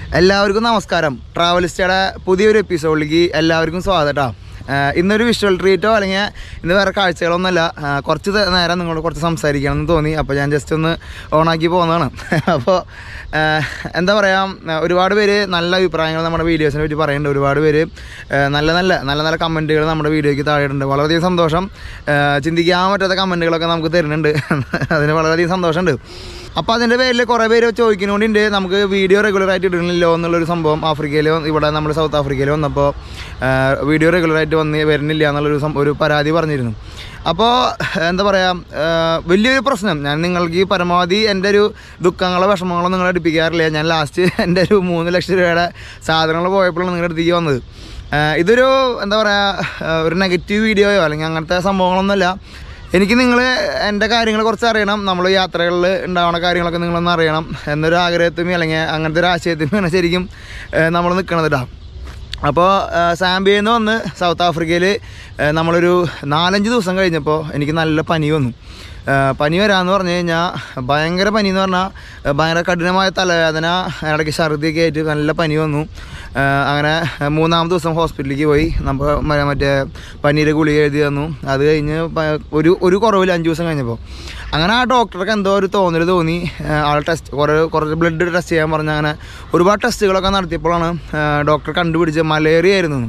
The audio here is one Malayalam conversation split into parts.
എല്ലാവർക്കും നമസ്കാരം ട്രാവലിസ്റ്റയുടെ പുതിയൊരു എപ്പിസോഡിലേക്ക് എല്ലാവർക്കും സ്വാഗതം കേട്ടോ ആഹ് ഇന്നൊരു വിഷ്വൽ ട്രീറ്റോ അല്ലെങ്കിൽ ഇന്ന് വേറെ കാഴ്ചകളൊന്നുമല്ല ആഹ് കുറച്ച് ത- നേരം നിങ്ങളോട് കുറച്ച് സംസാരിക്കണം എന്ന് തോന്നി അപ്പോൾ ഞാൻ ജസ്റ്റ് ഒന്ന് ഓണാക്കി പോകുന്നതാണ് അപ്പോൾ ആഹ് എന്താ പറയുക ഒരുപാട് പേര് നല്ല അഭിപ്രായങ്ങൾ നമ്മുടെ വീഡിയോസിനെ പറ്റി പറയുന്നുണ്ട് ഒരുപാട് പേര് ആഹ് നല്ല നല്ല നല്ല നല്ല കമൻറ്റുകൾ നമ്മുടെ വീഡിയോയ്ക്ക് താഴെയുണ്ട് വളരെയധികം സന്തോഷം ആഹ് ചിന്തിക്കാൻ പറ്റാത്ത കമൻറ്റുകളൊക്കെ നമുക്ക് തരുന്നുണ്ട് അതിന് വളരെയധികം സന്തോഷമുണ്ട് അപ്പോൾ അതിൻ്റെ പേരിൽ കുറേ പേര് ചോദിക്കുന്നതുകൊണ്ടുണ്ട് നമുക്ക് വീഡിയോ റെഗുലറായിട്ട് ഇടുന്നില്ലോ എന്നുള്ളൊരു സംഭവം ആഫ്രിക്കയിൽ ഇവിടെ നമ്മൾ സൗത്ത് ആഫ്രിക്കയിൽ വന്നപ്പോൾ വീഡിയോ റെഗുലറായിട്ട് വന്ന് വരുന്നില്ല എന്നുള്ളൊരു സം- ഒരു പരാതി പറഞ്ഞിരുന്നു അപ്പോൾ എന്താ പറയുക വലിയൊരു പ്രശ്നം ഞാൻ നിങ്ങൾക്ക് ഈ പരമാവധി എൻ്റെ ഒരു ദുഃഖങ്ങളോ വിഷമങ്ങളോ നിങ്ങളെ അടുപ്പിക്കാറില്ല ഞാൻ ലാസ്റ്റ് എൻ്റെ ഒരു മൂന്ന് ലക്ഷം രൂപയുടെ സാധനങ്ങൾ പോയപ്പോഴാണ് നിങ്ങളുടെ അടുത്തേക്ക് വന്നത് ആഹ് ഇതൊരു എന്താ പറയുക ഒരു നെഗറ്റീവ് വീഡിയോയോ അല്ലെങ്കിൽ അങ്ങനത്തെ സംഭവങ്ങളൊന്നുമല്ല എനിക്ക് നിങ്ങൾ എൻ്റെ കാര്യങ്ങൾ കുറച്ച് അറിയണം നമ്മൾ യാത്രകളിൽ ഉണ്ടാവുന്ന കാര്യങ്ങളൊക്കെ നിങ്ങളൊന്ന് അറിയണം എന്നൊരു ആഗ്രഹത്തിനും അല്ലെങ്കിൽ അങ്ങനത്തെ ഒരു ആശയത്തിനുമാണ് ശരിക്കും നമ്മൾ നിൽക്കണത് കേട്ടോ അപ്പോൾ സാംബിയയിൽ നിന്ന് വന്ന് സൗത്ത് ആഫ്രിക്കയിൽ നമ്മളൊരു നാലഞ്ച് ദിവസം കഴിഞ്ഞപ്പോൾ എനിക്ക് നല്ല പനി വന്നു ആ, പനി വരാമെന്ന് പറഞ്ഞു കഴിഞ്ഞാൽ ഭയങ്കര പനി എന്ന് പറഞ്ഞാൽ ആ, ഭയങ്കര കഠിനമായ തലവേദന ഇടയ്ക്ക് ഛർദിയൊക്കെ ആയിട്ട് നല്ല പനി വന്നു ആ, അങ്ങനെ മൂന്നാമത്തെ ദിവസം ഹോസ്പിറ്റലിലേക്ക് പോയി നമ്മൾ മ- മറ്റേ പനീര് ഗുളിക എഴുതി തന്നു അത് കഴിഞ്ഞ് പ- ഒരു ഒരു കുറവില്ല അഞ്ച് ദിവസം കഴിഞ്ഞപ്പോൾ അങ്ങനെ ആ ഡോക്ടർക്ക് എന്തോ ഒരു തോന്നൽ തോന്നി ആ, ആൾ ടെസ്റ്റ് കുറേ കുറച്ച് ബ്ലഡ് ടെസ്റ്റ് ചെയ്യാൻ പറഞ്ഞ അങ്ങനെ ഒരുപാട് ടെസ്റ്റുകളൊക്കെ നടത്തിയപ്പോഴാണ് ആ, ഡോക്ടർ കണ്ടുപിടിച്ചത് മലേറിയ ആയിരുന്നു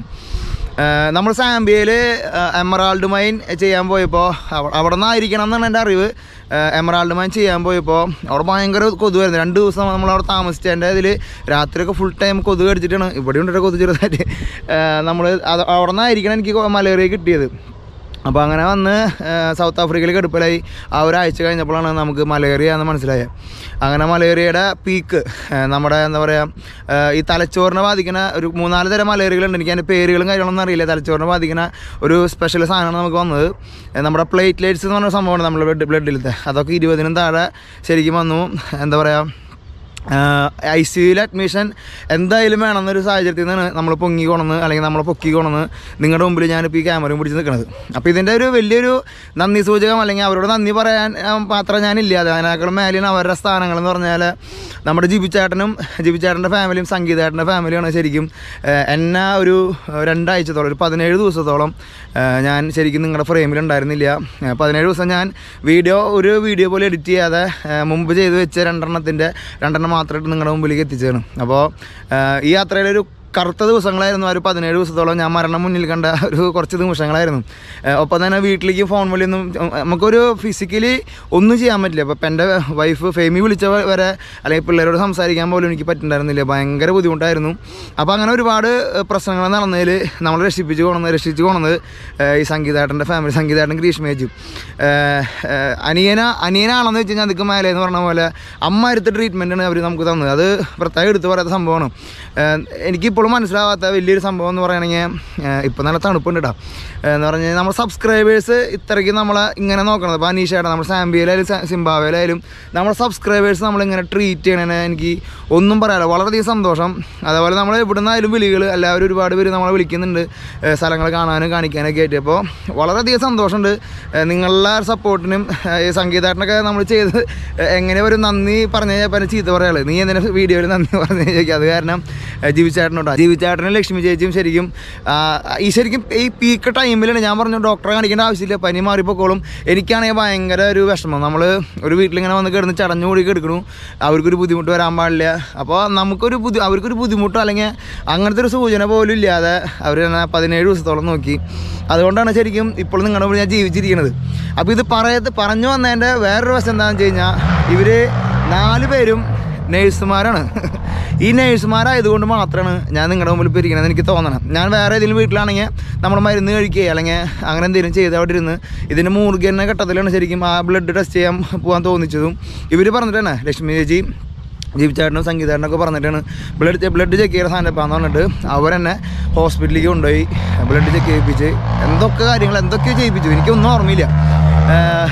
നമ്മൾ സാമ്പിയയിൽ എമറാൾഡ് മൈൻ ചെയ്യാൻ പോയപ്പോൾ അവ- അവിടെ നിന്നായിരിക്കണം എന്നാണ് എൻ്റെ അറിവ് എമറാൾഡ് മൈൻ ചെയ്യാൻ പോയപ്പോൾ അവിടെ ഭയങ്കര കൊതുവായിരുന്നു രണ്ട് ദിവസം നമ്മൾ അവിടെ താമസിച്ചതിൻ്റെ ഇതിൽ രാത്രിയൊക്കെ ഫുൾ ടൈം കൊതുക് അടിച്ചിട്ടാണ് ഇവിടെ ഉണ്ട് കൊതു ചെറുതായിട്ട് നമ്മൾ അത് അവിടെ നിന്നായിരിക്കണം എനിക്ക് മലേറിയ കിട്ടിയത് അപ്പോൾ അങ്ങനെ വന്ന് ആ, സൗത്ത് ആഫ്രിക്കയിൽ കടുപ്പലായി ആ ഒരാഴ്ച കഴിഞ്ഞപ്പോഴാണ് നമുക്ക് മലേറിയ എന്ന് മനസ്സിലായത് അങ്ങനെ മലേറിയയുടെ പീക്ക് നമ്മുടെ എന്താ പറയുക ഈ തലച്ചോറിനെ ബാധിക്കുന്ന ഒരു മൂന്നാല് തരം മലേറിയകളുണ്ട് എനിക്ക് അതിൻ്റെ പേരുകളും കാര്യങ്ങളൊന്നും അറിയില്ല തലച്ചോറിനെ ബാധിക്കുന്ന ഒരു സ്പെഷ്യൽ സാധനമാണ് നമുക്ക് വന്നത് ഏ, നമ്മുടെ പ്ലേറ്റ്ലേറ്റ്സ് എന്ന് പറഞ്ഞ സംഭവമാണ് നമ്മുടെ ബ്ലഡ് ബ്ലഡിലത്തെ അതൊക്കെ ഇരുപതിനും താഴെ ശരിക്കും വന്നു എന്താ പറയുക ഐ സി യുയിൽ അഡ്മിഷൻ എന്തായാലും വേണമെന്നൊരു സാഹചര്യത്തിൽ നിന്നാണ് നമ്മൾ പൊങ്ങി കൊണന്ന് അല്ലെങ്കിൽ നമ്മൾ പൊക്കി കൊണന്ന് നിങ്ങളുടെ മുമ്പിൽ ഞാനിപ്പോൾ ഈ ക്യാമറയും പിടിച്ച് നിൽക്കുന്നത് അപ്പോൾ ഇതിൻ്റെ ഒരു വലിയൊരു നന്ദി സൂചകം അല്ലെങ്കിൽ അവരോട് നന്ദി പറയാൻ ആ, മാത്രം ഞാനില്ല അതിനേക്കാളും മേലെയാണ് അവരുടെ സ്ഥാനങ്ങൾ എന്ന് പറഞ്ഞാൽ നമ്മുടെ ജിബിച്ചേട്ടനും ജിബിച്ചേട്ടൻ്റെ ഫാമിലിയും സംഗീതേട്ടൻ്റെ ഫാമിലിയാണ് ശരിക്കും ആ, എന്നെ ഒരു ആ, രണ്ടാഴ്ചത്തോളം ഒരു പതിനേഴ് ദിവസത്തോളം ആ, ഞാൻ ശരിക്കും നിങ്ങളുടെ ഫ്രെയിമിൽ ഉണ്ടായിരുന്നില്ല ആ, പതിനേഴ് ദിവസം ഞാൻ വീഡിയോ ഒരു വീഡിയോ പോലെ എഡിറ്റ് ചെയ്യാതെ ആ, മുമ്പ് ചെയ്ത് വെച്ച രണ്ടെണ്ണത്തിൻ്റെ രണ്ടെണ്ണം മാത്രമായിട്ട് നിങ്ങളുടെ മുമ്പിലേക്ക് എത്തിച്ചതാണ് അപ്പോൾ ഈ യാത്രയിലൊരു കറുത്ത ദിവസങ്ങളായിരുന്നു ആ ഒരു പതിനേഴ് ദിവസത്തോളം ഞാൻ മരണം മുന്നിൽ കണ്ട ഒരു കുറച്ച് നിമിഷങ്ങളായിരുന്നു ഏഹ് ഒപ്പം തന്നെ വീട്ടിലേക്ക് ഫോൺ വിളിയൊന്നും ഉം, നമുക്കൊരു ഫിസിക്കലി ഒന്നും ചെയ്യാൻ പറ്റില്ല അപ്പോൾ ഇപ്പം എൻ്റെ വൈഫ് ഫെമി വിളിച്ച വ- വരെ അല്ലെങ്കിൽ പിള്ളേരോട് സംസാരിക്കാൻ പോലും എനിക്ക് പറ്റുന്നുണ്ടായിരുന്നില്ല ഭയങ്കര ബുദ്ധിമുട്ടായിരുന്നു അപ്പോൾ അങ്ങനെ ഒരുപാട് ഏഹ്, പ്രശ്നങ്ങൾ നടന്നതിൽ നമ്മൾ രക്ഷിപ്പിച്ച് കൊണ്ടുവന്ന് രക്ഷിച്ച് കൊണ്ടുവന്നത് ഏഹ്, ഈ സംഗീതേട്ടൻ്റെ ഫാമിലി സംഗീതേട്ടൻ ഗ്രീഷ്മേജും അനിയന അനിയനാണെന്ന് വെച്ച് കഴിഞ്ഞാൽ അതിക്ക് മേലെ എന്ന് പറഞ്ഞ പോലെ അമ്മ എടുത്ത ട്രീറ്റ്മെൻറ്റാണ് അവർ നമുക്ക് തന്നത് അത് പ്രത്യേകം എടുത്ത് പറയാത്ത സംഭവമാണ് ഏഹ്, എനിക്കിപ്പോഴും മനസ്സിലാവാത്ത വലിയൊരു സംഭവം എന്ന് പറയുകയാണെങ്കിൽ ഇപ്പം നല്ല തണുപ്പുണ്ട് കേട്ടോ എന്ന് പറഞ്ഞു കഴിഞ്ഞാൽ നമ്മുടെ സബ്സ്ക്രൈബേഴ്സ് ഇത്രയ്ക്ക് നമ്മളെ ഇങ്ങനെ നോക്കണത് ഇപ്പോൾ അനീഷയുടെ നമ്മുടെ സാമ്പിയയിലായാലും സ- സിംബാബ്വേയിലായാലും നമ്മുടെ സബ്സ്ക്രൈബേഴ്സ് നമ്മളിങ്ങനെ ട്രീറ്റ് ചെയ്യണതിന് എനിക്ക് ഒന്നും പറയാനില്ല വളരെയധികം സന്തോഷം അതേപോലെ നമ്മൾ ഇവിടെ നിന്നായാലും വിളികൾ എല്ലാവരും ഒരുപാട് പേര് നമ്മളെ വിളിക്കുന്നുണ്ട് ഏഹ് സ്ഥലങ്ങൾ കാണാനും കാണിക്കാനൊക്കെ ആയിട്ട് അപ്പോൾ വളരെയധികം സന്തോഷമുണ്ട് ഏഹ് നിങ്ങളുടെ സപ്പോർട്ടിനും ഈ സംഗീതാട്ടിനൊക്കെ നമ്മൾ ചെയ്ത് എങ്ങനെ ഒരു നന്ദി പറഞ്ഞു കഴിഞ്ഞാൽ പിന്നെ ചീത്ത പറയാള് നീ എന്തിനാ വീഡിയോയിൽ നന്ദി പറഞ്ഞു ചോദിക്കുക അത് കാരണം ഏഹ് ജീവിച്ചേട്ടനുണ്ടോ ജീവിച്ചേട്ടനും ലക്ഷ്മി ചേച്ചിയും ശരിക്കും ആ, ഈ ശരിക്കും ഈ പീക്ക് ടൈമിലാണ് ഞാൻ പറഞ്ഞു ഡോക്ടറെ കാണിക്കേണ്ട ആവശ്യമില്ല പനി മാറിപ്പോക്കോളും എനിക്കാണെങ്കിൽ ഭയങ്കര ഒരു വിഷമം നമ്മൾ ഒരു വീട്ടിലിങ്ങനെ വന്ന് കിടന്ന് ചടഞ്ഞു കൂടി കിടക്കണു അവർക്കൊരു ബുദ്ധിമുട്ട് വരാൻ പാടില്ല അപ്പോൾ നമുക്കൊരു ബുദ്ധി അവർക്കൊരു ബുദ്ധിമുട്ടോ അല്ലെങ്കിൽ അങ്ങനത്തെ ഒരു സൂചന പോലും ഇല്ലാതെ അവർ തന്നെ പതിനേഴ് ദിവസത്തോളം നോക്കി അതുകൊണ്ടാണ് ശരിക്കും ഇപ്പോൾ നിങ്ങളുടെ മുന്നിൽ ഞാൻ ജീവിച്ചിരിക്കുന്നത് അപ്പോൾ ഇത് പറയത് പറഞ്ഞു വന്നതിൻ്റെ വേറൊരു വശം എന്താണെന്ന് വെച്ച് കഴിഞ്ഞാൽ ഇവർ നാല് പേരും നേഴ്സുമാരാണ് ഈ നേഴ്സുമാരായതുകൊണ്ട് മാത്രമാണ് ഞാൻ നിങ്ങളുടെ മുമ്പിൽ ഇപ്പോൾ ഇരിക്കണമെന്ന് എനിക്ക് തോന്നണം ഞാൻ വേറെ ഏതെങ്കിലും വീട്ടിലാണെങ്കിൽ നമ്മൾ മരുന്ന് കഴിക്കുക അല്ലെങ്കിൽ അങ്ങനെ എന്തെങ്കിലും ചെയ്ത് അവിടെ ഇരുന്ന് ഇതിൻ്റെ മൂർഗന്ന ഘട്ടത്തിലാണ് ശരിക്കും ആ ബ്ലഡ് ടെസ്റ്റ് ചെയ്യാൻ പോകാൻ തോന്നിച്ചതും ഇവർ പറഞ്ഞിട്ടാണ് ലക്ഷ്മി ചേച്ചി ജീവിച്ചേട്ടനും സംഗീതേട്ടനൊക്കെ പറഞ്ഞിട്ടാണ് ബ്ലഡ് ബ്ലഡ് ചെക്ക് ചെയ്യുന്ന സാധനപ്പാന്ന് പറഞ്ഞിട്ട് അവരെന്നെ ഹോസ്പിറ്റലിലേക്ക് കൊണ്ടുപോയി ബ്ലഡ് ചെക്ക് ചെയ്യിപ്പിച്ച് എന്തൊക്കെ കാര്യങ്ങൾ എന്തൊക്കെയോ ചെയ്യിപ്പിച്ചു എനിക്കൊന്നും ഓർമ്മയില്ല ഏഹ്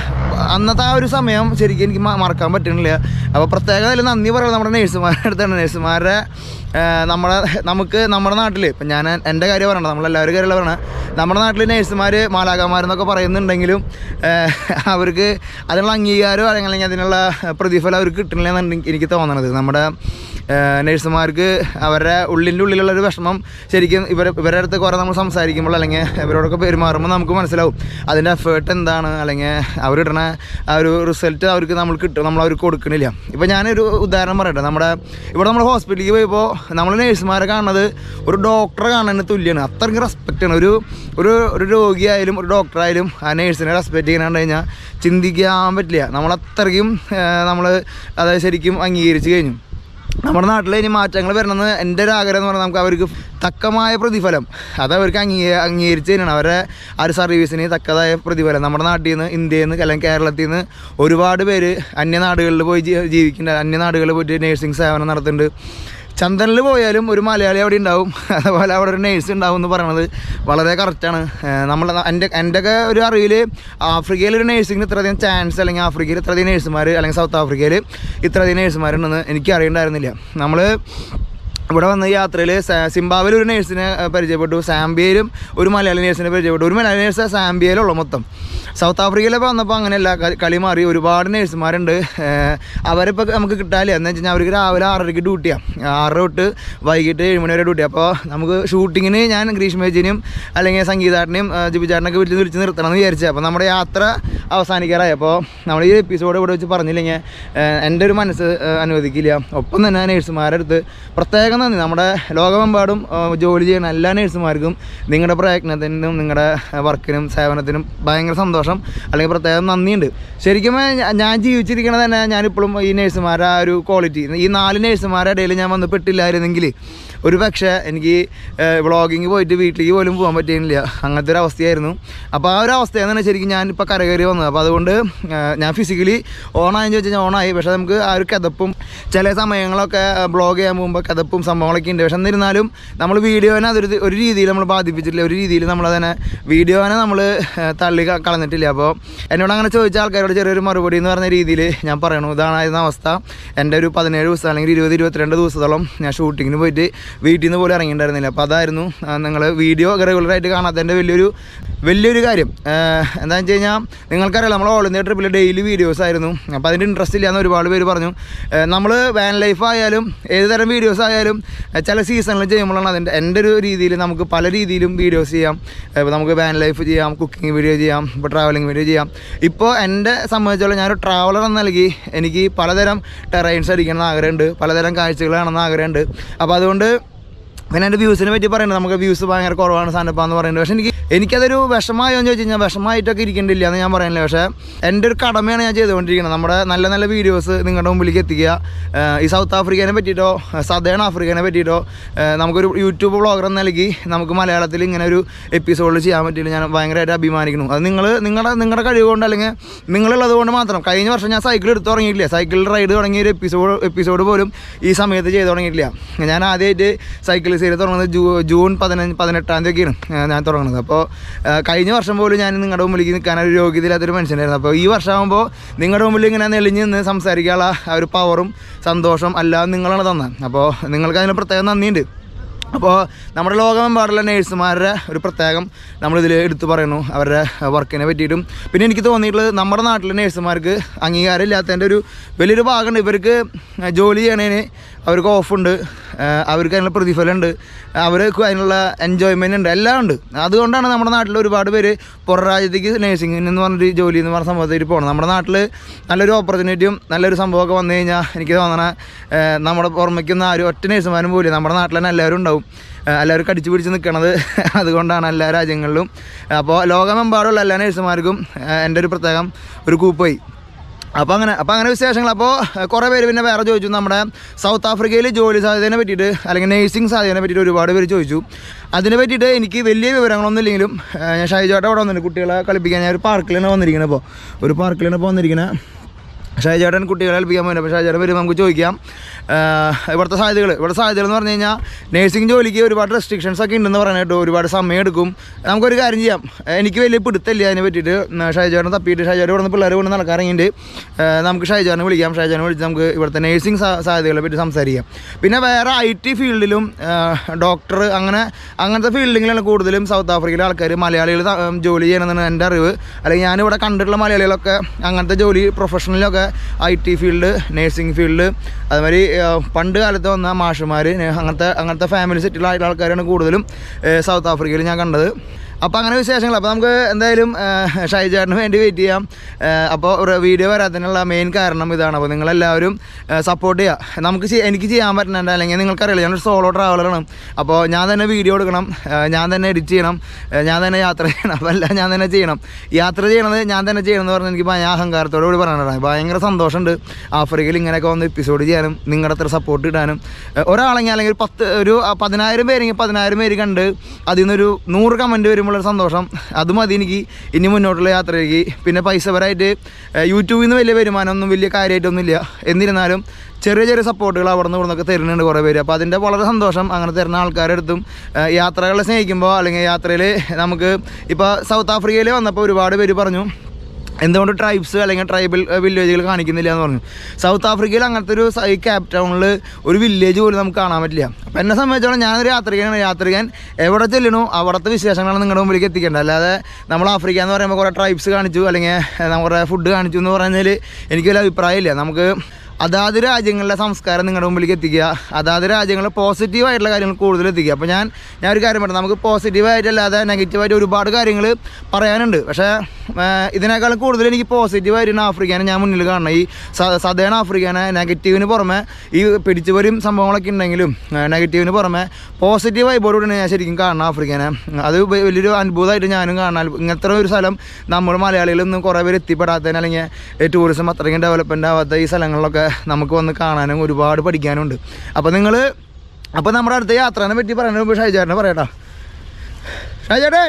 അന്നത്തെ ആ ഒരു സമയം ശരിക്കും എനിക്ക് മ- മറക്കാൻ പറ്റുന്നില്ല അപ്പോൾ പ്രത്യേക നില നന്ദി പറയുന്നത് നമ്മുടെ നേഴ്സുമാരുടെ അടുത്താണ് നേഴ്സുമാരുടെ ആ, നമ്മുടെ നമുക്ക് നമ്മുടെ നാട്ടിൽ ഇപ്പം ഞാൻ എൻ്റെ കാര്യം പറയണ്ട നമ്മളെല്ലാവരും കാര്യമുള്ള പറയണത് നമ്മുടെ നാട്ടിൽ നേഴ്സുമാർ മാലാകന്മാരെന്നൊക്കെ പറയുന്നുണ്ടെങ്കിലും ആ, അവർക്ക് അതിനുള്ള അംഗീകാരം അല്ലെങ്കിൽ അതിനുള്ള പ്രതിഫലം അവർക്ക് കിട്ടുന്നില്ല എന്നാണ് എനിക്ക് എനിക്ക് തോന്നണത് നമ്മുടെ നേഴ്സുമാർക്ക് അവരുടെ ഉള്ളിൻ്റെ ഉള്ളിലുള്ള ഒരു വിഷമം ശരിക്കും ഇവർ ഇവരുടെ അടുത്ത് കുറേ നമ്മൾ സംസാരിക്കുമ്പോൾ അല്ലെങ്കിൽ ഇവരോടൊക്കെ പെരുമാറുമ്പോൾ നമുക്ക് മനസ്സിലാവും അതിൻ്റെ എഫേർട്ട് എന്താണ് അല്ലെങ്കിൽ അവരിടണ ആ ഒരു റിസൾട്ട് അവർക്ക് നമ്മൾ കിട്ടും നമ്മൾ അവർക്ക് കൊടുക്കണില്ല ഇപ്പോൾ ഞാനൊരു ഉദാഹരണം പറയട്ടെ നമ്മുടെ ഇവിടെ നമ്മൾ ഹോസ്പിറ്റലിൽ പോയപ്പോൾ നമ്മൾ നേഴ്സുമാരെ കാണുന്നത് ഒരു ഡോക്ടറെ കാണുന്നതിന് തുല്യമാണ് അത്രയ്ക്ക് റെസ്പെക്റ്റ് ആണ് ഒരു ഒരു ഒരു രോഗിയായാലും ഒരു ഡോക്ടറായാലും ആ നേഴ്സിനെ റെസ്പെക്റ്റ് ചെയ്യാൻ കണ്ടു കഴിഞ്ഞാൽ ചിന്തിക്കാൻ പറ്റില്ല നമ്മളത്രയ്ക്കും നമ്മൾ അതായത് ശരിക്കും അംഗീകരിച്ച് കഴിഞ്ഞു നമ്മുടെ നാട്ടിൽ ഇനി മാറ്റങ്ങൾ വരണമെന്ന് എൻ്റെ ഒരു ആഗ്രഹം എന്ന് പറഞ്ഞാൽ നമുക്ക് അവർക്ക് തക്കമായ പ്രതിഫലം അത് അവർക്ക് അംഗീക അംഗീകരിച്ച് തന്നെയാണ് അവരുടെ ആ ഒരു സർവീസിന് തക്കതായ പ്രതിഫലം നമ്മുടെ നാട്ടിൽ നിന്ന് ഇന്ത്യയിൽ നിന്ന് അല്ലെങ്കിൽ കേരളത്തിൽ നിന്ന് ഒരുപാട് പേര് അന്യനാടുകളിൽ പോയി ജീ- ജീവിക്കുന്നുണ്ട് അന്യനാടുകളിൽ പോയിട്ട് നേഴ്സിംഗ് സേവനം നടത്തുന്നുണ്ട് ചന്ദനിൽ പോയാലും ഒരു മലയാളി അവിടെ ഉണ്ടാവും അതുപോലെ അവിടെ ഒരു നേഴ്സ് ഉണ്ടാവും എന്ന് പറയുന്നത് വളരെ കറക്റ്റാണ് നമ്മൾ എൻ്റെ എൻ്റെയൊക്കെ ഒരു അറിവിൽ ആഫ്രിക്കയിൽ ഒരു നേഴ്സിങ്ങിന് ഇത്രയധികം ചാൻസ് അല്ലെങ്കിൽ ആഫ്രിക്കയിൽ ഇത്രയധികം നേഴ്സുമാർ അല്ലെങ്കിൽ സൗത്ത് ആഫ്രിക്കയിൽ ഇത്രയധികം നേഴ്സുമാരുണ്ടെന്ന് എനിക്ക് അറിയണ്ടായിരുന്നില്ല നമ്മൾ ഇവിടെ വന്ന യാത്രയിൽ സിംബാബിൽ ഒരു നേഴ്സിനെ അഹ്, പരിചയപ്പെട്ടു സാംബിയയിലും ഒരു മലയാളി നേഴ്സിനെ പരിചയപ്പെട്ടു ഒരു മലയാളി നേഴ്സ് സാംബിയയിലുള്ളൂ മൊത്തം സൗത്ത് ആഫ്രിക്കയിലൊക്കെ വന്നപ്പോൾ അങ്ങനെയല്ല കളി- കളി മാറി ഒരുപാട് നേഴ്സുമാരുണ്ട് ഏഹ്, അവരിപ്പോൾ നമുക്ക് കിട്ടാനില്ല എന്ന് വെച്ച് കഴിഞ്ഞാൽ അവർക്ക് രാവിലെ ആറരയ്ക്ക് ഡ്യൂട്ടിയാണ് ആറര തൊട്ട് വൈകിട്ട് ഏഴ് മണി വരെ ഡ്യൂട്ടി അപ്പോൾ നമുക്ക് ഷൂട്ടിങ്ങിന് ഞാൻ ഗ്രീഷ്മേജിനെയും അല്ലെങ്കിൽ സംഗീതാട്ടിനെയും ജിബിചാട്ടിനൊക്കെ വിളിച്ച് വിളിച്ച് നിർത്തണം എന്ന് വിചാരിച്ചത് അപ്പോൾ നമ്മുടെ യാത്ര അവസാനിക്കാറായി അപ്പോൾ നമ്മൾ ഈ എപ്പിസോഡ് ഇവിടെ വെച്ച് പറഞ്ഞില്ലെങ്കിൽ ഏഹ്, എൻ്റെ ഒരു മനസ്സ് ഏഹ്, അനുവദിക്കില്ല ഒപ്പം തന്നെ നേഴ്സുമാരുടെ അടുത്ത് പ്രത്യേകം നന്ദി നമ്മുടെ ലോകമെമ്പാടും ഏഹ്, ജോലി ചെയ്യുന്ന എല്ലാ നേഴ്സുമാർക്കും നിങ്ങളുടെ പ്രയത്നത്തിനും നിങ്ങളുടെ വർക്കിനും സേവനത്തിനും ഭയങ്കര സന്തോഷം അല്ലെങ്കിൽ പ്രത്യേകം നന്ദിയുണ്ട് ശരിക്കും ഞാ- ഞാൻ ജീവിച്ചിരിക്കണത് തന്നെ ഞാനിപ്പോഴും ഈ നേഴ്സുമാരുടെ ആ ഒരു ക്വാളിറ്റി ഈ നാല് നേഴ്സുമാരുടെ ഇടയിൽ ഞാൻ വന്ന് പെട്ടില്ലായിരുന്നെങ്കിൽ ഒരു പക്ഷേ എനിക്ക് വ്ളോഗിങ് പോയിട്ട് വീട്ടിലേക്ക് പോലും പോകാൻ പറ്റിയില്ല അങ്ങനത്തെ ഒരു അവസ്ഥയായിരുന്നു അപ്പോൾ ആ ഒരു അവസ്ഥയാണ് തന്നെ ശരിക്കും ഞാൻ ഇപ്പോൾ കരകയറി വന്നത് അപ്പോൾ അതുകൊണ്ട് ഏഹ്, ഞാൻ ഫിസിക്കലി ഓണായെന്ന് ചോദിച്ചാൽ ഞാൻ ഓണായി പക്ഷേ നമുക്ക് ആ ഒരു കിതപ്പും ചില സമയങ്ങളൊക്കെ ബ്ലോഗ് ചെയ്യാൻ പോകുമ്പോൾ കിതപ്പും സംഭവങ്ങളൊക്കെ ഉണ്ട് പക്ഷെ എന്നിരുന്നാലും നമ്മൾ വീഡിയോനെ അതൊരു ഒരു രീതിയിൽ നമ്മൾ ബാധിപ്പിച്ചിട്ടില്ല ഒരു രീതിയിൽ നമ്മളതിനെ വീഡിയോനെ നമ്മൾ തള്ളി ക- കളഞ്ഞിട്ടില്ല അപ്പോൾ എന്നോട് അങ്ങനെ ചോദിച്ച ആൾക്കാരോട് ചെറിയൊരു മറുപടി എന്ന് പറഞ്ഞ രീതിയിൽ ഞാൻ പറയണു ഇതാണായിരുന്ന അവസ്ഥ എൻ്റെ ഒരു പതിനേഴ് ദിവസം അല്ലെങ്കിൽ ഇരുപത് ഇരുപത്തിരണ്ട് ദിവസത്തോളം ഞാൻ ഷൂട്ടിങ്ങിന് പോയിട്ട് വീട്ടിൽ നിന്ന് പോലും ഇറങ്ങിയിട്ടുണ്ടായിരുന്നില്ല അപ്പോൾ അതായിരുന്നു നിങ്ങൾ വീഡിയോ റെഗുലറായിട്ട് കാണാത്തതിൻ്റെ വലിയൊരു വലിയൊരു കാര്യം ഏഹ്, എന്താണെന്ന് വെച്ച് കഴിഞ്ഞാൽ നിങ്ങൾക്കറിയാം നമ്മൾ ഓൾ ഇന്ത്യ ട്രിപ്പിൽ ഡെയിലി വീഡിയോസ് ആയിരുന്നു അപ്പോൾ അതിൻ്റെ ഇൻട്രസ്റ്റ് ഇല്ലയെന്ന് ഒരുപാട് പേര് പറഞ്ഞു നമ്മൾ വാൻ ലൈഫ് ആയാലും ഏത് തരം വീഡിയോസ് ആയാലും ഏഹ്, ചില സീസണിൽ ചെയ്യുമ്പോഴാണ് അതിൻ്റെ എൻ്റെ ഒരു രീതിയിൽ നമുക്ക് പല രീതിയിലും വീഡിയോസ് ചെയ്യാം ഇപ്പോൾ നമുക്ക് വാൻ ലൈഫ് ചെയ്യാം കുക്കിംഗ് വീഡിയോ ചെയ്യാം ഇപ്പോൾ ട്രാവലിംഗ് വീഡിയോ ചെയ്യാം ഇപ്പോൾ എൻ്റെ സംബന്ധിച്ചോളം ഞാനൊരു ട്രാവലർ എന്ന നൽകി എനിക്ക് പലതരം ടെറൈൻസ് അടിക്കണം എന്ന് ആഗ്രഹമുണ്ട് പലതരം കാഴ്ചകൾ കാണണമെന്ന് ആഗ്രഹമുണ്ട് അപ്പോൾ അതുകൊണ്ട് പിന്നെ എൻ്റെ വ്യൂസിനെ പറ്റി പറയുന്നത് നമുക്ക് വ്യൂസ് ഭയങ്കര കുറവാണ് സാധനപ്പാന്ന് പറയുന്നത് പക്ഷേ എനിക്ക് എനിക്കതൊരു വിഷമമായോ എന്ന് ചോദിച്ചു കഴിഞ്ഞാൽ വിഷമമായിട്ടൊക്കെ ഇരിക്കേണ്ടില്ല എന്ന് ഞാൻ പറയുന്നില്ല പക്ഷേ എൻ്റെ ഒരു കടമയാണ് ഞാൻ ചെയ്തുകൊണ്ടിരിക്കുന്നത് നമ്മുടെ നല്ല നല്ല വീഡിയോസ് നിങ്ങളുടെ മുമ്പിലേക്ക് എത്തിക്കുക ഏഹ് ഈ സൗത്ത് ആഫ്രിക്കനെ പറ്റിയിട്ടോ സദേൺ ആഫ്രിക്കനെ പറ്റിയിട്ടോ ഏഹ് നമുക്കൊരു യൂട്യൂബ് ബ്ലോഗർ എന്ന നൽകി നമുക്ക് മലയാളത്തിൽ ഇങ്ങനെ ഒരു എപ്പിസോഡിൽ ചെയ്യാൻ പറ്റിയില്ല ഞാൻ ഭയങ്കരമായിട്ട് അഭിമാനിക്കുന്നു അത് നിങ്ങൾ നിങ്ങളുടെ നിങ്ങളുടെ കഴിവ് കൊണ്ട് അല്ലെങ്കിൽ നിങ്ങളുള്ളത് കൊണ്ട് മാത്രം കഴിഞ്ഞ വർഷം ഞാൻ സൈക്കിൾ എടുത്ത് തുടങ്ങിയിട്ടില്ല സൈക്കിൾ റൈഡ് തുടങ്ങിയ ഒരു എപ്പിസോഡ് എപ്പിസോഡ് പോലും ഈ സമയത്ത് ചെയ്ത് തുടങ്ങിയിട്ടില്ല ഞാൻ ആദ്യമായിട്ട് സൈക്കിൾ സീരീസ് തുടങ്ങുന്നത് ജൂ ജൂൺ പതിനഞ്ച് പതിനെട്ടാം തീയതിയൊക്കെയാണ് ഏഹ് ഞാൻ തുടങ്ങുന്നത് അപ്പോൾ ഏഹ് കഴിഞ്ഞ വർഷം പോലും ഞാൻ നിങ്ങളുടെ മുമ്പിലേക്ക് നിൽക്കാൻ ഒരു യോഗ്യതയില്ലാത്തൊരു മനുഷ്യനായിരുന്നു അപ്പോൾ ഈ വർഷമാകുമ്പോൾ നിങ്ങളുടെ മുമ്പിൽ ഇങ്ങനെ നെളിഞ്ഞ് നിന്ന് സംസാരിക്കാനുള്ള ആ ഒരു പവറും സന്തോഷം എല്ലാം നിങ്ങളാണ് തന്നത് അപ്പോൾ നിങ്ങൾക്ക് അതിന് പ്രത്യേകം നന്ദിയുണ്ട് അപ്പോൾ നമ്മുടെ ലോകമെമ്പാടുള്ള നേഴ്സുമാരുടെ ഒരു പ്രത്യേകം നമ്മളിതിൽ എടുത്തു പറയുന്നു അവരുടെ വർക്കിനെ പറ്റിയിട്ടും പിന്നെ എനിക്ക് തോന്നിയിട്ടുള്ളത് നമ്മുടെ നാട്ടിലെ നേഴ്സുമാർക്ക് അംഗീകാരം ഇല്ലാത്തതിൻ്റെ ഒരു വലിയൊരു ഭാഗമുണ്ട് ഇവർക്ക് ജോലി ചെയ്യണതിന് അവർക്ക് ഓഫുണ്ട് അവർക്ക് അതിനുള്ള പ്രതിഫലമുണ്ട് അവർക്ക് അതിനുള്ള എൻജോയ്മെൻ്റ് ഉണ്ട് എല്ലാം ഉണ്ട് അതുകൊണ്ടാണ് നമ്മുടെ നാട്ടിൽ ഒരുപാട് പേര് പുറം രാജ്യത്തേക്ക് നേഴ്സിംഗ് എന്ന് പറഞ്ഞൊരു ജോലി എന്ന് പറഞ്ഞ സംഭവത്തിൽ പോകണം നമ്മുടെ നാട്ടിൽ നല്ലൊരു ഓപ്പർച്യൂണിറ്റിയും നല്ലൊരു സംഭവമൊക്കെ വന്നു കഴിഞ്ഞാൽ എനിക്ക് തോന്നണ ഏഹ് നമ്മുടെ പുറമേക്കൊന്നും ആരും ഒറ്റ നേഴ്സുമാരും പോലും നമ്മുടെ നാട്ടിൽ തന്നെ എല്ലാവരും ഉണ്ടാവും ഏഹ് എല്ലാവരും കടിച്ചു പിടിച്ച് നിൽക്കണത് അതുകൊണ്ടാണ് എല്ലാ രാജ്യങ്ങളിലും അപ്പോൾ ലോകമെമ്പാടുള്ള എല്ലാ നേഴ്സുമാർക്കും ഏഹ് എൻ്റെ ഒരു പ്രത്യേകം ഒരു കൂപ്പോയി അപ്പോൾ അങ്ങനെ അപ്പോൾ അങ്ങനെ വിശേഷങ്ങൾ അപ്പോൾ കുറേ പേര് പിന്നെ വേറെ ചോദിച്ചു നമ്മുടെ സൗത്ത് ആഫ്രിക്കയിൽ ജോലി സാധ്യതയെ പറ്റിയിട്ട് അല്ലെങ്കിൽ നേഴ്സിംഗ് സാധ്യതയെ പറ്റിയിട്ട് ഒരുപാട് പേര് ചോദിച്ചു അതിനെ പറ്റിയിട്ട് എനിക്ക് വലിയ വിവരങ്ങളൊന്നും ഇല്ലെങ്കിലും ഏഹ് ഞാൻ ഷൈജോട്ടെ അവിടെ വന്നിട്ടുണ്ട് കുട്ടികളെ കളിപ്പിക്കാൻ ഞാൻ ഒരു പാർക്കിലാണ് വന്നിരിക്കുന്നത് ഇപ്പോൾ ഒരു പാർക്കിലാണ് ഇപ്പോൾ വന്നിരിക്കുന്നത് ഷാജേട്ടൻ കുട്ടികളെ ഏൽപ്പിക്കാൻ പോകുന്നത് അപ്പോൾ ഷാജേട്ടൻ വരുമ്പോൾ നമുക്ക് ചോദിക്കാം ആഹ് ഇവിടുത്തെ സാധ്യതകൾ ഇവിടെ സാധ്യതകൾ എന്ന് പറഞ്ഞു കഴിഞ്ഞാൽ നേഴ്സിംഗ് ജോലിക്ക് ഒരുപാട് റെസ്ട്രിക്ഷൻസ് ഒക്കെ ഉണ്ടെന്ന് പറഞ്ഞു കേട്ടോ ഒരുപാട് സമയം എടുക്കും നമുക്കൊരു കാര്യം ചെയ്യാം എനിക്ക് വലിയ പിടുത്തമില്ല അതിനെ പറ്റിയിട്ട് ഷാജേട്ടൻ തപ്പിയിട്ട് ഷാജേട്ടൻ ഇവിടെ നിന്ന് പിള്ളേർ കൊണ്ട് നടക്കാറിങ്ങിയിട്ട് നമുക്ക് ഷാജേട്ടനെ വിളിക്കാം ഷാജേട്ടനെ വിളിച്ച് നമുക്ക് ഇവിടുത്തെ നേഴ്സിംഗ് സാധ്യതകളെ പറ്റി സംസാരിക്കാം പിന്നെ വേറെ ഐ ടി ഫീൽഡിലും ഡോക്ടർ അങ്ങനെ അങ്ങനത്തെ ഫീൽഡിങ്ങിലാണ് കൂടുതലും സൗത്ത് ആഫ്രിക്കയിലെ ആൾക്കാർ മലയാളികൾ ത- ഉം, ജോലി ചെയ്യണമെന്നാണ് എൻ്റെ അറിവ് അല്ലെങ്കിൽ ഞാനിവിടെ കണ്ടിട്ടുള്ള മലയാളികളൊക്കെ അങ്ങനത്തെ ജോലി പ്രൊഫഷണലൊക്കെ I T field nursing field അതുമാതിരി ആ, പണ്ട് കാലത്ത് വന്ന മാഷുമാർ അങ്ങനത്തെ അങ്ങനത്തെ ഫാമിലി സെറ്റിലുള്ള ആയിട്ടുള്ള ആൾക്കാരാണ് കൂടുതലും ഏ, സൗത്ത് ആഫ്രിക്കയിൽ ഞാൻ കണ്ടത് അപ്പോൾ അങ്ങനെ വിശേഷങ്ങൾ അപ്പോൾ നമുക്ക് എന്തായാലും ഷൈജാറിന് വേണ്ടി വെയിറ്റ് ചെയ്യാം അപ്പോൾ ഒരു വീഡിയോ വരാത്തതിനുള്ള മെയിൻ കാരണം ഇതാണ് അപ്പോൾ നിങ്ങളെല്ലാവരും സപ്പോർട്ട് ചെയ്യുക നമുക്ക് ചെയ്യ- എനിക്ക് ചെയ്യാൻ പറ്റുന്നുണ്ട് അല്ലെങ്കിൽ നിങ്ങൾക്കറിയില്ല ഞാനൊരു സോളോ ട്രാവലറാണ് അപ്പോൾ ഞാൻ തന്നെ വീഡിയോ എടുക്കണം ആ, ഞാൻ തന്നെ എഡിറ്റ് ചെയ്യണം ആ, ഞാൻ തന്നെ യാത്ര ചെയ്യണം അപ്പോൾ എല്ലാം ഞാൻ തന്നെ ചെയ്യണം യാത്ര ചെയ്യണത് ഞാൻ തന്നെ ചെയ്യണം എന്ന് പറഞ്ഞാൽ എനിക്ക് ഭയ- അഹങ്കാരത്തോടു കൂടി പറയാനാണ് ഭയങ്കര സന്തോഷമുണ്ട് ആഫ്രിക്കയിൽ ഇങ്ങനെയൊക്കെ വന്ന് എപ്പിസോഡ് ചെയ്യാനും നിങ്ങളുടെ അത്ര സപ്പോർട്ട് ഇടാനും ആ, ഒരാളെങ്കിൽ അല്ലെങ്കിൽ ഒരു പത്ത് ഒരു ആ, പതിനായിരം പേരെങ്കിൽ പതിനായിരം പേര് കണ്ട് അതിൽ നിന്നൊരു നൂറ് കമൻറ്റ് വരുമ്പോഴൊരു സന്തോഷം അത് മതി എനിക്ക് ഇനി മുന്നോട്ടുള്ള യാത്രയ്ക്ക് പിന്നെ പൈസ പരമായിട്ട് യൂട്യൂബിൽ നിന്ന് വലിയ വരുമാനമൊന്നും വലിയ കാര്യമായിട്ടൊന്നുമില്ല എന്നിരുന്നാലും ചെറിയ ചെറിയ സപ്പോർട്ടുകൾ അവിടെ നിന്ന് ഇവിടെ നിന്നൊക്കെ തരുന്നുണ്ട് കുറേ പേര് അപ്പോൾ അതിൻ്റെ വളരെ സന്തോഷം അങ്ങനെ തരുന്ന ആൾക്കാരുടെ അടുത്തും ആ, യാത്രകളെ സ്നേഹിക്കുമ്പോൾ അല്ലെങ്കിൽ യാത്രയിൽ നമുക്ക് ഇപ്പോൾ സൗത്ത് ആഫ്രിക്കയിൽ വന്നപ്പോൾ ഒരുപാട് പേര് പറഞ്ഞു എന്തുകൊണ്ട് ട്രൈബ്സ് അല്ലെങ്കിൽ ട്രൈബൽ വില്ലേജുകൾ കാണിക്കുന്നില്ല എന്ന് പറഞ്ഞു സൗത്ത് ആഫ്രിക്കയിൽ അങ്ങനത്തെ ഒരു സ- ഈ ക്യാപ് ടൗണിൽ ഒരു വില്ലേജ് പോലും നമുക്ക് കാണാൻ പറ്റില്ല അപ്പം എന്നെ സംബന്ധിച്ചോളം ഞാനൊരു യാത്രികനാണ് യാത്രികൻ എവിടെ ചെല്ലണോ അവിടുത്തെ വിശേഷങ്ങളാണ് നിങ്ങളുടെ മുമ്പിലേക്ക് എത്തിക്കേണ്ടത് അല്ലാതെ നമ്മൾ ആഫ്രിക്ക എന്ന് പറയുമ്പോൾ കുറേ ട്രൈബ്സ് കാണിച്ചു അല്ലെങ്കിൽ നമ്മുടെ ഫുഡ് കാണിച്ചു എന്ന് പറഞ്ഞാൽ എനിക്ക് വലിയ അഭിപ്രായമില്ല നമുക്ക് അതാത് രാജ്യങ്ങളിലെ സംസ്കാരം നിങ്ങളുടെ മുമ്പിലേക്ക് എത്തിക്കുക അതാത് രാജ്യങ്ങളിൽ പോസിറ്റീവായിട്ടുള്ള കാര്യങ്ങൾ കൂടുതൽ എത്തിക്കുക അപ്പോൾ ഞാൻ ഞാൻ ഒരു കാര്യം പറഞ്ഞു നമുക്ക് പോസിറ്റീവായിട്ടല്ലാതെ നെഗറ്റീവായിട്ട് ഒരുപാട് കാര്യങ്ങൾ പറയാനുണ്ട് പക്ഷേ ആ, ഇതിനേക്കാളും കൂടുതൽ എനിക്ക് പോസിറ്റീവായിട്ട് ആഫ്രിക്കാനെ ഞാൻ മുന്നിൽ കാണണം ഈ സദേൺ ആഫ്രിക്കാനെ നെഗറ്റീവിന് പുറമെ ഈ പിടിച്ചുപറിയും സംഭവങ്ങളൊക്കെ ഉണ്ടെങ്കിലും നെഗറ്റീവിന് പുറമെ പോസിറ്റീവ് വൈബോടുകൂടി ഞാൻ ശരിക്കും കാണണം ആഫ്രിക്കാനെ അത് വ- വലിയൊരു അത്ഭുതമായിട്ട് ഞാനും കാണാൻ ഇങ്ങനത്തെ ഒരു സ്ഥലം നമ്മൾ മലയാളികളൊന്നും കുറേ പേര് എത്തിപ്പെടാത്തതിന് അല്ലെങ്കിൽ ടൂറിസം അത്രയ്ക്കും ഡെവലപ്മെൻ്റ് ആവാത്ത ഈ സ്ഥലങ്ങളിലൊക്കെ നമുക്ക് വന്ന് കാണാനും ഒരുപാട് പഠിക്കാനും ഉണ്ട് അപ്പോൾ നിങ്ങൾ അപ്പോൾ നമ്മുടെ അടുത്ത യാത്രനെ പറ്റി പറയുന്നതിന് മുമ്പ് ഷൈജാറിനെ പറയട്ടോ ഷൈജാട്ടേ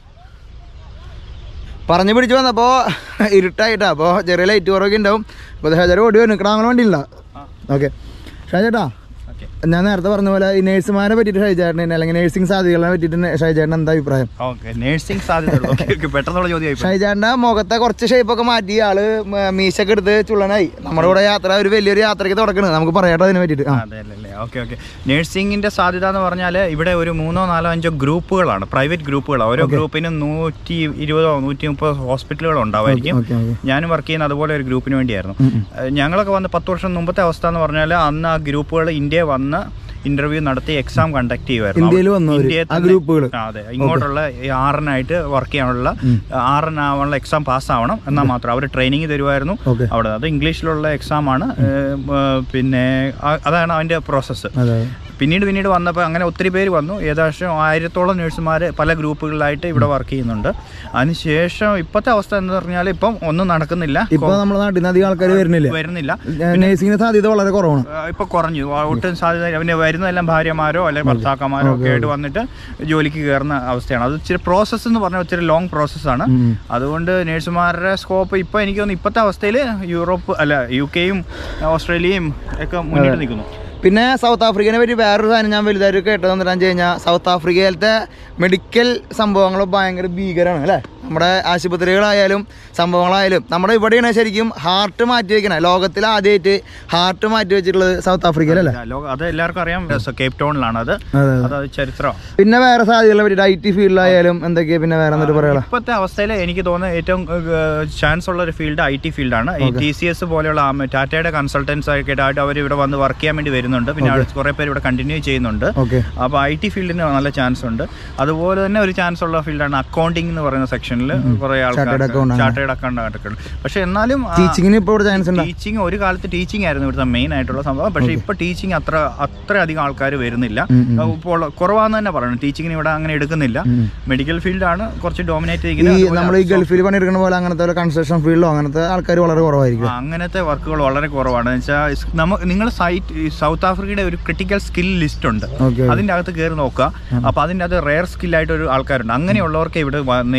പറഞ്ഞു പിടിച്ച് വന്നപ്പോൾ ഇരുട്ടായിട്ടാ അപ്പോൾ ചെറിയ ലൈറ്റ് കുറവൊക്കെ ഉണ്ടാവും അപ്പോൾ ഷാജാർ ഓടി വരും നിൽക്കണം അങ്ങനെ വണ്ടിയില്ല ഓക്കെ ഷാജേട്ടാ ഓക്കെ ഞാൻ നേരത്തെ പറഞ്ഞ പോലെ ഈ നേഴ്സുമാരെ പറ്റിയിട്ട് ഷൈജാട്ടിന് അല്ലെങ്കിൽ നേഴ്സിംഗ് സാധ്യതകളെ പറ്റിയിട്ട് ഷൈജാട്ടിന് എന്താ അഭിപ്രായം ഓക്കെ നേഴ്സിംഗ് സാധ്യതകൾ ഓക്കെ ഓക്കെ പെട്ടെന്നുള്ള ചോദ്യമായി പോയി. ഷൈജാന്റെ മുഖത്തെ കുറച്ച് ഷേപ്പൊക്കെ മാറ്റി ആള് മ- മീശൊക്കെ എടുത്ത് ചുള്ളനായി നമ്മുടെ കൂടെ യാത്ര ഒരു വലിയൊരു യാത്രയ്ക്ക് തുടക്കണ് നമുക്ക് പറയട്ടെ അതിനെ പറ്റിയിട്ട് ആ അതെ അല്ലേ ഓക്കെ ഓക്കെ നേഴ്സിംഗിന്റെ സാധ്യത എന്ന് പറഞ്ഞാൽ ഇവിടെ ഒരു മൂന്നോ നാലോ അഞ്ചോ ഗ്രൂപ്പുകളാണ് പ്രൈവറ്റ് ഗ്രൂപ്പുകളാണ് ഓരോ ഗ്രൂപ്പിനും നൂറ്റി ഇരുപതോ നൂറ്റി മുപ്പതോ ഹോസ്പിറ്റലുകൾ ഉണ്ടാവുമായിരിക്കും ഓക്കെ ഓക്കെ ഞാനും വർക്ക് ചെയ്യുന്ന അതുപോലെ ഒരു ഗ്രൂപ്പിന് വേണ്ടിയായിരുന്നു ഏഹ് ഞങ്ങളൊക്കെ വന്ന് പത്ത് വർഷം മുമ്പത്തെ അവസ്ഥ എന്ന് പറഞ്ഞാൽ അന്ന് ആ ഗ്രൂപ്പുകൾ ഇന്ത്യയിൽ വന്ന് ഇന്റർവ്യൂ നടത്തി എക്സാം കണ്ടക്ട് ചെയ്യുമായിരുന്നു ഇന്ത്യയിൽ വന്നവര് ഇന്ത്യയിൽ ആ തന്നെ- ഗ്രൂപ്പുകൾ ആ, അതെ ഇങ്ങോട്ടുള്ള ഈ ആറിനായിട്ട് വർക്ക് ചെയ്യാനുള്ള ആറിനാവാനുള്ള എക്സാം പാസ്സാവണം എന്നാൽ മാത്രം അവർ ട്രെയിനിങ് തരുമായിരുന്നു ഓക്കെ അവിടെ അത് ഇംഗ്ലീഷിലുള്ള എക്സാം ആണ് ഏഹ്, ഏഹ്, പിന്നെ ആ- അതാണ് അതിൻ്റെ പ്രോസസ്സ് അതെ പിന്നീട് പിന്നീട് വന്നപ്പോൾ അങ്ങനെ ഒത്തിരി പേര് വന്നു ഏകദേശം ആയിരത്തോളം നഴ്സുമാർ പല ഗ്രൂപ്പുകളിലായിട്ട് ഇവിടെ വർക്ക് ചെയ്യുന്നുണ്ട് അതിനുശേഷം ഇപ്പോഴത്തെ അവസ്ഥ എന്ന് പറഞ്ഞാൽ ഇപ്പം ഒന്നും നടക്കുന്നില്ല ഇപ്പൊ നമ്മുടെ നാട്ടിൽ നിന്ന് അധികം ആൾക്കാർ വരുന്നില്ല വരുന്നില്ല നേഴ്സിംഗിന് സാധ്യത വളരെ കുറവാണ് ആ, ഇപ്പൊ കുറഞ്ഞു ആ, ഒട്ടും സാധ്യത പിന്നെ വരുന്നതെല്ലാം ഭാര്യമാരോ അല്ലെങ്കിൽ ഭർത്താക്കന്മാരോ ഒക്കെ ആയിട്ട് വന്നിട്ട് ജോലിക്ക് കയറുന്ന അവസ്ഥയാണ് അത് ഇച്ചിരി പ്രോസസ്സ് എന്ന് പറഞ്ഞാൽ ഒത്തിരി ലോങ് പ്രോസസ്സാണ് ഉം. അതുകൊണ്ട് നേഴ്സുമാരുടെ സ്കോപ്പ് ഇപ്പൊ എനിക്ക് തോന്നുന്നു ഇപ്പോഴത്തെ അവസ്ഥയിൽ യൂറോപ്പ് അല്ല യു കെയും ഓസ്ട്രേലിയയും ഒക്കെ മുന്നിട്ട് നിൽക്കുന്നു പിന്നെ സൗത്ത് ആഫ്രിക്കനെ പറ്റി വേറൊരു സാധനം ഞാൻ വലുതായിട്ട് കേട്ടത് എന്താണെന്ന് വെച്ച് കഴിഞ്ഞാൽ സൗത്ത് ആഫ്രിക്കയിലത്തെ മെഡിക്കൽ സംഭവങ്ങൾ ഭയങ്കര ഭീകരമാണ് അല്ലേ നമ്മുടെ ആശുപത്രികളായാലും സംഭവങ്ങളായാലും നമ്മുടെ ഇവിടെയാണ് ശരിക്കും ഹാർട്ട് മാറ്റി വെക്കണേ ലോകത്തിൽ ആദ്യമായിട്ട് ഹാർട്ട് മാറ്റി വെച്ചിട്ടുള്ളത് സൗത്ത് ആഫ്രിക്കയിലല്ലേ ലോക- അത് എല്ലാവർക്കും അറിയാം കേപ്പ് ടൗണിലാണ് അത് അതെ അത് ചരിത്രം പിന്നെ വേറെ സാധ്യതകളെ പറ്റി ഐ ടി ഫീൽഡിലായാലും എന്തൊക്കെയാ പിന്നെ വേറെ എന്നിട്ട് പറയാം ഇപ്പോഴത്തെ അവസ്ഥയിൽ എനിക്ക് തോന്നുന്നത് ഏറ്റവും ചാൻസ് ഉള്ള ഒരു ഫീൽഡ് ഐ ടി ഫീൽഡാണ് ഈ ടി സി എസ് പോലെയുള്ള ആ ടാറ്റയുടെ കൺസൾട്ടൻസ് ഒക്കെ ആയിട്ട് അവർ ഇവിടെ വന്ന് വർക്ക് ചെയ്യാൻ വേണ്ടി വരുന്നുണ്ട് പിന്നെ അവിടെ കുറേ പേര് ഇവിടെ കണ്ടിന്യൂ ചെയ്യുന്നുണ്ട് ഓക്കെ അപ്പോൾ ഐ ടി ഫീൽഡിന് നല്ല ചാൻസ് ഉണ്ട് അതുപോലെ തന്നെ ഒരു ചാൻസ് ഉള്ള ഫീൽഡാണ് അക്കൗണ്ടിങ് എന്ന് പറയുന്ന സെക്ഷനിൽ കുറേ ആൾക്കാർ Chartered accountant. ചാർട്ടേഡ് അക്കൗണ്ട് ആയിട്ടൊക്കെ പക്ഷെ എന്നാലും ടീച്ചിങ്ങിന് ഇപ്പോൾ ഇവിടെ ചാൻസ് ഉണ്ടോ ടീച്ചിങ് ഒരു കാലത്ത് ടീച്ചിങ് ആയിരുന്നു ഇവിടുത്തെ മെയിൻ ആയിട്ടുള്ള സംഭവം പക്ഷേ ഇപ്പൊ ടീച്ചിങ് അത്ര അത്ര അധികം ആൾക്കാർ വരുന്നില്ല ഉം, ഉം. ഇപ്പോൾ കുറവാന്ന് തന്നെ പറയണം ടീച്ചിങ്ങിന് ഇവിടെ അങ്ങനെ എടുക്കുന്നില്ല ഉം. മെഡിക്കൽ ഫീൽഡാണ് കുറച്ച് ഡോമിനേറ്റ് ഈ ചെയ്യുന്നത് നമ്മൾ ഈ ഗൾഫിൽ പണിയെടുക്കുന്ന പോലെ അങ്ങനത്തെ കൺസ്ട്രക്ഷൻ ഫീൽഡോ അങ്ങനത്തെ ആൾക്കാർ വളരെ കുറവായിരിക്കും ആ, അങ്ങനത്തെ വർക്കുകൾ വളരെ കുറവാണ് വെച്ചാൽ നമുക്ക് നിങ്ങൾ സൈറ്റ് സൗത്ത് ആഫ്രിക്കയുടെ ഒരു ക്രിട്ടിക്കൽ സ്കിൽ ലിസ്റ്റ് ഉണ്ട് ഓക്കെ അതിന്റെ അകത്ത് കയറി നോക്കുക അപ്പൊ അതിന്റെ അത് റെയർ സ്കില്ലായിട്ട് ഒരു ആൾക്കാരുണ്ട് അങ്ങനെയുള്ളവർക്ക് ഇവിടെ വ- നേരിട്ട് Chance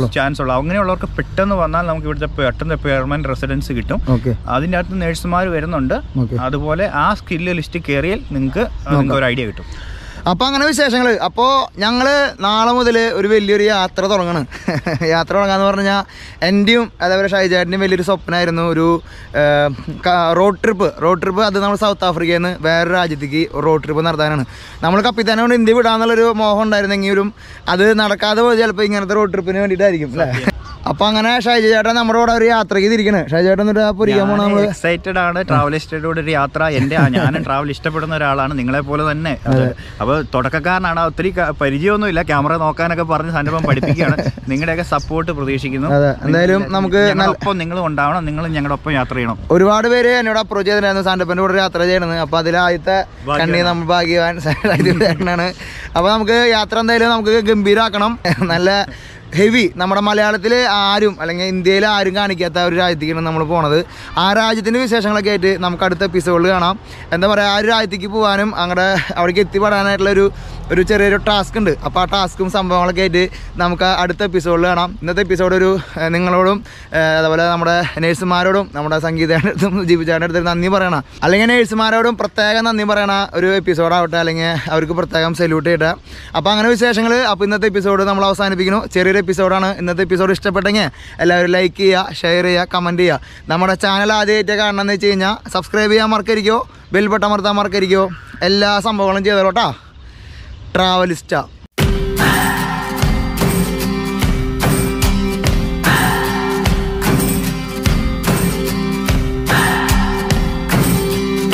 ഉള്ളൂ ചാൻസ് ഉള്ളൂ അങ്ങനെയുള്ളവർക്ക് പെട്ടെന്ന് വന്നാൽ നമുക്ക് ഇവിടുത്തെ പെട്ടെന്ന് പെർമനന്റ് റെസിഡൻസ് കിട്ടും ഓക്കെ അതിൻ്റെ അകത്ത് നേഴ്സുമാർ വരുന്നുണ്ട് ഓക്കെ അതുപോലെ ആ സ്കില്ല് ലിസ്റ്റ് കയറിയാൽ നിങ്ങൾക്ക് നിങ്ങൾക്ക് ഒരു ഐഡിയ കിട്ടും അപ്പോൾ അങ്ങനെ വിശേഷങ്ങൾ അപ്പോൾ ഞങ്ങൾ നാളെ മുതൽ ഒരു വലിയൊരു യാത്ര തുടങ്ങണം യാത്ര തുടങ്ങാന്ന് പറഞ്ഞാൽ എൻ്റെയും അതേപോലെ ഷൈജാറ്റിൻ്റെയും വലിയൊരു സ്വപ്നമായിരുന്നു ഒരു റോഡ് ട്രിപ്പ് റോഡ് ട്രിപ്പ് അത് നമ്മൾ സൗത്ത് ആഫ്രിക്കയിൽ നിന്ന് വേറെ രാജ്യത്തേക്ക് റോഡ് ട്രിപ്പ് നടത്താനാണ് നമ്മൾ കപ്പിത്താനെ കൊണ്ട് ഇന്ത്യ വിടാന്നുള്ളൊരു മോഹം ഉണ്ടായിരുന്നെങ്കിലും അത് നടക്കാതെ പോയി ചിലപ്പോൾ ഇങ്ങനത്തെ റോഡ് ട്രിപ്പിന് വേണ്ടിയിട്ടായിരിക്കും അല്ലേ അപ്പോൾ അങ്ങനെ ഷൈജ ചേട്ടൻ നമ്മുടെ കൂടെ ഒരു യാത്രയ്ക്ക് തിരിക്കണേ ഷൈജ ചേട്ടൻ എന്നിട്ട് പൊരിക്കാൻ പോണ നമ്മൾ എക്സൈറ്റഡ് ആണ് ട്രാവലിസ്റ്റോട് ഒരു യാത്ര എൻ്റെ ആ, ഞാനും ട്രാവൽ ഇഷ്ടപ്പെടുന്ന ഒരാളാണ് നിങ്ങളെ പോലെ തന്നെ അപ്പോൾ തുടക്കക്കാരനാണ് ഒത്തിരി ക- പരിചയമൊന്നുമില്ല ക്യാമറ നോക്കാനൊക്കെ പറഞ്ഞ് സന്ദർഭം പഠിപ്പിക്കുകയാണ് നിങ്ങളുടെയൊക്കെ സപ്പോർട്ട് പ്രതീക്ഷിക്കുന്നു അതെ എന്തായാലും നമുക്ക് നല്ല ഒപ്പം നിങ്ങളും ഉണ്ടാവണം നിങ്ങളും ഞങ്ങളുടെ ഒപ്പം യാത്ര ചെയ്യണം ഒരുപാട് പേര് എന്നോട് അപ്രോച്ച് ചെയ്തിട്ടുണ്ടായിരുന്നു സാൻഡപ്പൻ്റെ കൂടെ ഒരു യാത്ര ചെയ്യണമെന്ന് അപ്പോൾ അതിൽ ആദ്യത്തെ കണ്ണി നമ്മൾ ഭാഗ്യവാൻ ചേട്ടനാണ് അപ്പോൾ നമുക്ക് യാത്ര എന്തായാലും നമുക്ക് ഗംഭീരമാക്കണം നല്ല ഹെവി നമ്മുടെ മലയാളത്തിൽ ആരും അല്ലെങ്കിൽ ഇന്ത്യയിൽ ആരും കാണിക്കാത്ത ഒരു രാജ്യത്തേക്കാണ് നമ്മൾ പോണത് ആ രാജ്യത്തിൻ്റെ വിശേഷങ്ങളൊക്കെ ആയിട്ട് നമുക്ക് അടുത്ത എപ്പിസോഡിൽ കാണാം എന്താ പറയുക ആ ഒരു രാജ്യത്തേക്ക് പോകാനും അങ്ങടെ അവിടേക്ക് എത്തിപ്പെടാനായിട്ടുള്ളൊരു ഒരു ചെറിയൊരു ടാസ്ക് ഉണ്ട് അപ്പോൾ ആ ടാസ്കും സംഭവങ്ങളൊക്കെ ആയിട്ട് നമുക്ക് അടുത്ത എപ്പിസോഡിൽ കാണാം ഇന്നത്തെ എപ്പിസോഡ് ഒരു ഏഹ്, നിങ്ങളോടും ഏഹ്, അതുപോലെ നമ്മുടെ നേഴ്സുമാരോടും നമ്മുടെ സംഗീതയുടെ അടുത്തും ജീവിച്ചാരുടെ അടുത്തും നന്ദി പറയണം അല്ലെങ്കിൽ നേഴ്സുമാരോടും പ്രത്യേകം നന്ദി പറയണ ഒരു എപ്പിസോഡാവട്ടെ അല്ലെങ്കിൽ അവർക്ക് പ്രത്യേകം സല്യൂട്ട് ചെയ്യട്ടെ അപ്പോൾ അങ്ങനെ വിശേഷങ്ങൾ അപ്പോൾ ഇന്നത്തെ എപ്പിസോഡ് നമ്മൾ അവസാനിപ്പിക്കുന്നു ചെറിയൊരു എപ്പിസോഡാണ് ഇന്നത്തെ എപ്പിസോഡ് ഇഷ്ടപ്പെട്ടെങ്കിൽ എല്ലാവരും ലൈക്ക് ചെയ്യുക ഷെയർ ചെയ്യുക കമൻറ്റ് ചെയ്യുക നമ്മുടെ ചാനൽ ആദ്യമായിട്ട് കാണണമെന്ന് വെച്ച് കഴിഞ്ഞാൽ സബ്സ്ക്രൈബ് ചെയ്യാൻ മറക്കരിക്കോ ബെൽ ബട്ടൺ അമർത്താൻ മറക്കരിക്കോ എല്ലാ സംഭവങ്ങളും ചെയ്തോട്ടാ ട്രാവലിസ്റ്റ